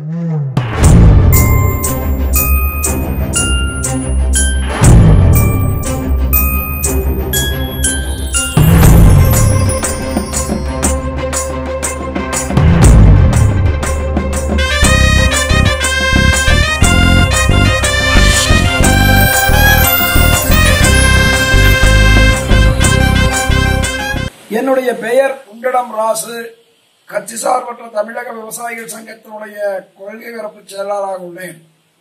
என்னுடைய பெயர் குண்டடம் ராசு கட்சி சார்பற்ற தமிழக விவசாயிகள் சங்கத்தினுடைய கொள்கை பரப்பு செயலாளராக உள்ளேன்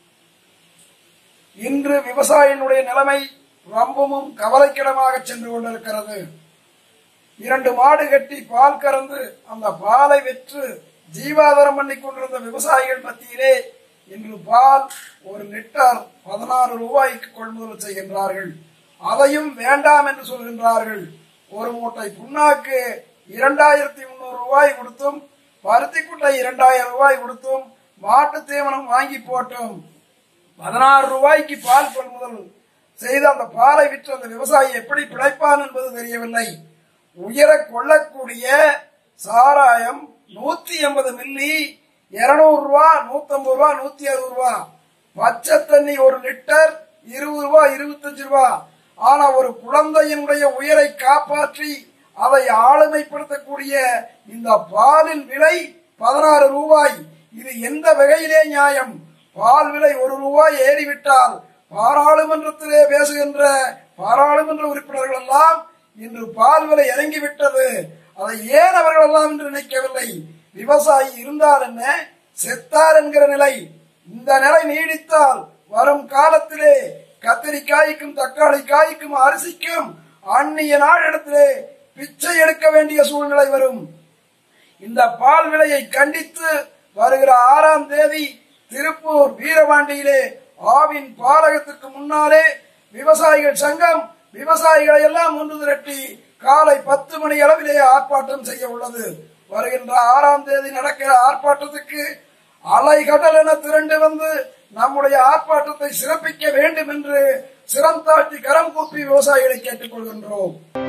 இன்று விவசாயினுடைய நிலைமை ரொம்பவும் கவலைக்கிடமாக சென்று கொண்டிருக்கிறது இரண்டு மாடு கட்டி பால் கறந்து அந்த பாலை விற்று ஜீவாதாரம் பண்ணி கொண்டிருந்த விவசாயிகள் மத்தியிலே இன்று பால் ஒரு லிட்டர் பதினாறு ரூபாய்க்கு கொள்முதல் செய்கின்றார்கள் அதையும் வேண்டாம் என்று சொல்கின்றார்கள் ஒரு மூட்டை புண்ணாக்கு இரண்டாயிரத்தி முன்னூறு ரூபாய் கொடுத்தும் பருத்தி குட்டை இரண்டாயிரம் ரூபாய் கொடுத்தும் மாட்டு தீவனம் வாங்கி போட்டும் பதினாறு ரூபாய்க்கு பால் கொள்முதல் செய்து அந்த பாலை விற்று அந்த விவசாயி எப்படி பிழைப்பான் என்பது தெரியவில்லை உயர கொள்ளக்கூடிய சாராயம் நூத்தி எண்பது மில்லி இருநூறு ரூபா நூத்தி ஐம்பது ரூபா நூத்தி அறுபது ரூபா பச்சை தண்ணி ஒரு லிட்டர் இருபது ரூபா இருபத்தஞ்சு ரூபா ஆனா ஒரு குழந்தையினுடைய உயிரை காப்பாற்றி அதை ஆளுமைப்படுத்தக்கூடிய இந்த பாலின் விலை பதினாறு ரூபாய் இது எந்த வகையிலே நியாயம் பால் விலை ஒரு ரூபாய் ஏறிவிட்டால் பாராளுமன்றத்திலே பேசுகின்ற பாராளுமன்ற உறுப்பினர்கள் எல்லாம் இன்று பால் விலை இறங்கிவிட்டது அதை ஏன் அவர்கள் எல்லாம் என்று நினைக்கவில்லை விவசாயி இருந்தால் என்ன செத்தார் என்கிற நிலை இந்த நிலை நீடித்தால் வரும் காலத்திலே கத்திரிக்காய்க்கும் தக்காளி காய்க்கும் அரிசிக்கும் அந்நிய நாளிடத்திலே பிச்சை எடுக்க வேண்டிய சூழ்நிலை வரும் இந்த பால் விலையை கண்டித்து வருகிற ஆறாம் தேதி திருப்பூர் வீரபாண்டியிலே ஆவின் பாலகத்துக்கு முன்னாலே விவசாயிகள் சங்கம் விவசாயிகளை எல்லாம் ஒன்று திரட்டி காலை பத்து மணி அளவிலே ஆர்ப்பாட்டம் செய்ய உள்ளது வருகின்ற ஆறாம் தேதி நடக்கிற ஆர்ப்பாட்டத்துக்கு அலைகடல் என திரண்டு வந்து நம்முடைய ஆர்ப்பாட்டத்தை சிறப்பிக்க வேண்டும் என்று சிரம் தாழ்த்தி கரம் கூப்பி விவசாயிகளை கேட்டுக்கொள்கின்றோம்